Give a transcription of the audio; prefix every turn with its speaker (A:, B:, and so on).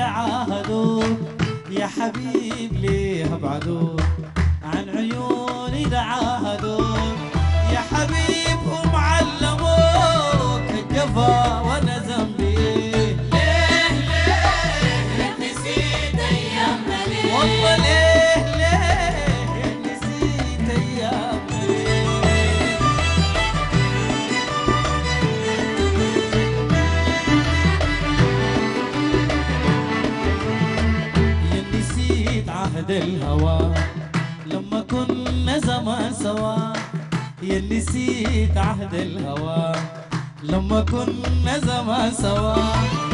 A: عاهدوك يا حبيب ليه ابعدوك عن عيوني ده عاهدوك يا حبيب هم علموك الجفا وانا ذنبي ليه ليه نسيت ايامنا ليه والله ليه ليه نسيت ايامنا ليه يا نسيت عهد الهوى لما كنا زمان سوا يا نسيت عهد الهوى لما كنا زمان سوا